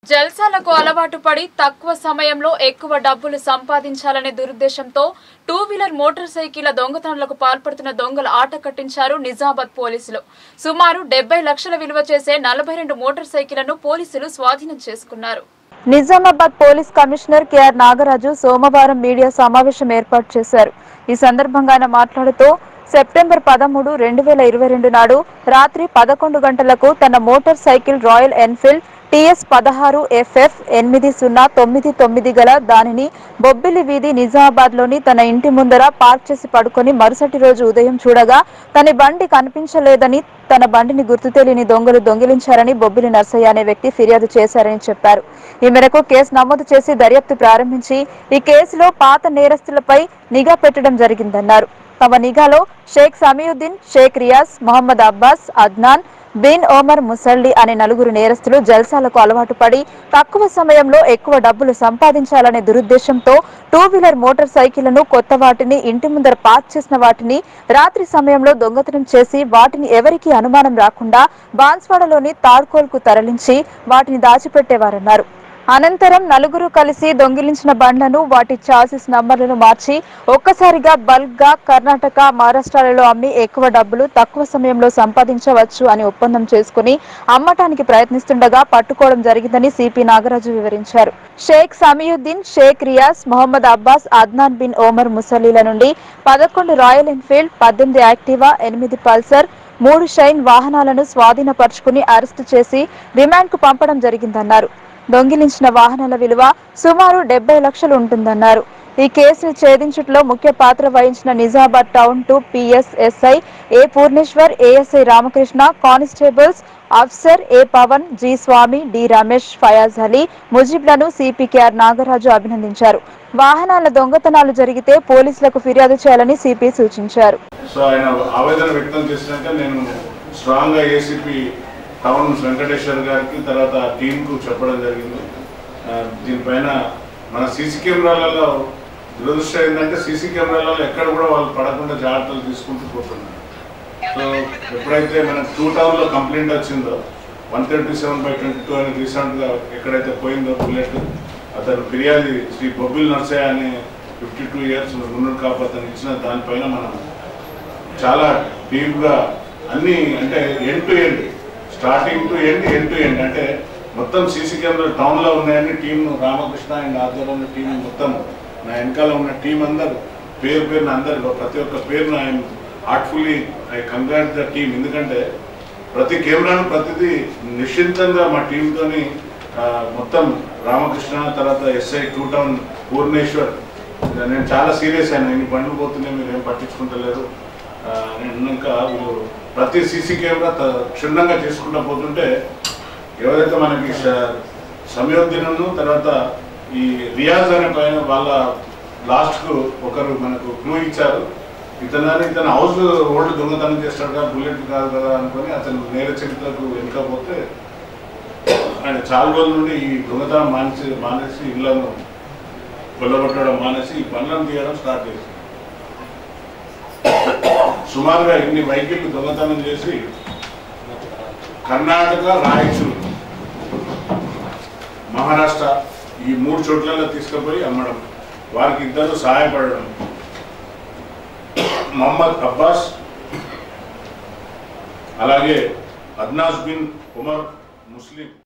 జల్సాలకు అలవాటు పడి తక్కువ సమయంలో ఎక్కువ డబ్బులు సంపాదించాలనే దురుద్దేశంతో టూ వీలర్ మోటార్ సైకిళ్ల దొంగతనాలకు పాల్పడుతున్న దొంగలు ఆట కట్టించారు నిజామాబాద్ పోలీసులు సుమారు డెబ్బై లక్షల విలువ చేసే నలభై రెండు మోటార్ సైకిళ్లను పోలీసులు స్వాధీనం చేసుకున్నారు Nizamabad police commissioner KR Nagaraju సోమవారం మీడియా సమావేశం ఏర్పాటు చేశారు ఈ సందర్భంగా ఆయన మాట్లాడుతూ సెప్టెంబర్ పదమూడు రెండు వేల ఇరవై రెండు నాడు రాత్రి పదకొండు గంటలకు తన motor cycle Royal Enfield TS పదహారు ఎఫ్ఎఫ్ ఎనిమిది సున్నా తొమ్మిది తొమ్మిది గల దానిని బొబ్బిలి వీధి నిజామాబాద్ లోని తన ఇంటి ముందర పార్క్ చేసి పడుకొని మరుసటి రోజు ఉదయం చూడగా తన బండి కనిపించలేదని తన బండిని గుర్తు తెలియని దొంగలు దొంగిలించారని బొబ్బిలి నర్సయ్య అనే వ్యక్తి ఫిర్యాదు చేశారని చెప్పారు ఈ మేరకు కేసు నమోదు చేసి దర్యాప్తు ప్రారంభించి ఈ కేసులో పాత నేరస్తులపై నిఘా పెట్టడం జరిగిందన్నారు తమ నిఘాలో షేక్ సమీయుద్దీన్ షేక్ రియాజ్ మొహమ్మద్ అబ్బాస్ అద్నాన్ బిన్ ఓమర్ ముసల్లి అనే నలుగురు నేరస్తులు జల్సాలకు అలవాటు పడి తక్కువ సమయంలో ఎక్కువ డబ్బులు సంపాదించాలనే దురుద్దేశంతో టూ వీలర్ మోటార్ సైకిళ్లను కొత్త వాటిని ఇంటి ముందర పార్క్ చేసిన వాటిని రాత్రి సమయంలో దొంగతనం చేసి వాటిని ఎవరికీ అనుమానం రాకుండా బాన్స్వాడలోని తాడ్కోల్కు తరలించి వాటిని దాచిపెట్టేవారన్నారు అనంతరం నలుగురు కలిసి దొంగిలించిన బండ్లను వాటి చాసిస్ నంబర్లను మార్చి ఒక్కసారిగా బల్క్ గా కర్ణాటక మహారాష్ట్రాలలో అమ్మి ఎక్కువ డబ్బులు తక్కువ సమయంలో సంపాదించవచ్చు అని ఒప్పందం చేసుకుని అమ్మటానికి ప్రయత్నిస్తుండగా పట్టుకోవడం జరిగిందని సిపి నాగరాజు వివరించారు షేక్ సమీయుద్దీన్ షేక్ రియాజ్ మొహమ్మద్ అబ్బాస్ అద్నాన్ బిన్ ఓమర్ ముసలీల నుండి పదకొండు రాయల్ ఎన్ఫీల్డ్ పద్దెనిమిది యాక్టివా ఎనిమిది పల్సర్ మూడు షైన్ వాహనాలను స్వాధీనపరుచుకుని అరెస్టు చేసి రిమాండ్ కు పంపడం జరిగిందన్నారు దొంగిలించిన వాహనాల విలువ సుమారు డెబ్బై లక్షలు ఉంటుందన్నారు ఈ కేసును ఛేదించుట్లో ముఖ్య పాత్ర వహించిన Nizamabad town two PS SI A Purneshwar ASI Ramakrishna constables Afsar A Pavan G Swamy D Ramesh Fayaz Ali ముజీబ్లను సిపికేఆర్ నాగరాజు అభినందించారు వాహనాల దొంగతనాలు జరిగితే పోలీసులకు ఫిర్యాదు చేయాలని సిపి సూచించారు సో ఆయన ఆవేదన వ్యక్తం చేసినాక నేను స్ట్రాంగ్గా ఏసీపీ టౌన్ వెంకటేశ్వర్ గారికి తర్వాత టీంకు చెప్పడం జరిగింది ఆ, దీనిపైన మన సీసీ కెమెరాలలో దురదృష్టం ఏంటంటే సీసీ కెమెరాలలో ఎక్కడ కూడా వాళ్ళు పడకుండా జాగ్రత్తలు తీసుకుంటూ పోతున్నారు సో ఎప్పుడైతే మనకు టూ టౌన్లో కంప్లైంట్ వచ్చిందో one thirty seven by twenty two అని రీసెంట్గా ఎక్కడైతే పోయిందో బుల్లెట్ అతను ఫిర్యాది శ్రీ బొబ్బిల్ నర్సయ్య అనే fifty two years Munnuru Kapu అతను ఇచ్చిన దానిపైన మనం చాలా డీప్గా అన్ని అంటే end to end starting to end end to end అంటే మొత్తం సీసీ కెమెరా టౌన్లో ఉన్నాయని టీం రామకృష్ణ అండ్ ఆధ్వర్యంలో టీం మొత్తం నా వెనకాల ఉన్న టీం అందరు పేరు పేరున అందరు ప్రతి ఒక్క పేరున ఆయన heartfully I congrat the team ఎందుకంటే ప్రతి కెమెరాను ప్రతిదీ నిశ్చింతంగా మా టీంతోని మొత్తం రామకృష్ణ తర్వాత ఎస్ఐ టూ టౌన్ పూర్ణేశ్వర్ నేను చాలా సీరియస్ అయినా ఇన్ని బండ్లు పోతున్నాయి మీరు ఏం పట్టించుకుంటలేరు ఆ, నేను ఉన్నాక వీళ్ళు ప్రతి సీసీ కెమెరా త- క్షుణ్ణంగా చేసుకుంటూ పోతుంటే ఎవరైతే మనకి స- సమయోద్దీనను తర్వాత ఈ రియాజ్ అనే పైన వాళ్ళ లాస్ట్కు ఒకరు మనకు క్లూ ఇచ్చారు ఇతను ఇతను హౌస్ ఓల్డ్ దొంగతనం చేస్తాడు కదా బుల్లెట్ కాదు కదా అనుకొని అతను నేర చరిత్రకు వెనుకపోతే ఆయన చాలా రోజుల నుండి ఈ దొంగతనం మానేసి మానేసి ఇళ్లను కొల్లగొట్టడం మానేసి ఈ పనులను తీయడం స్టార్ట్ చేసి సుమారుగా ఇన్ని వెహికల్ దొంగతనం చేసి కర్ణాటక రాయచూరు మహారాష్ట్ర ఈ మూడు చోట్లలో తీసుకుపోయి అమ్మడం వారికి ఇద్దరు సహాయపడడం మొహమ్మద్ అబ్బాస్ అలాగే అద్నాస్ బిన్ ఉమర్ ముస్లిం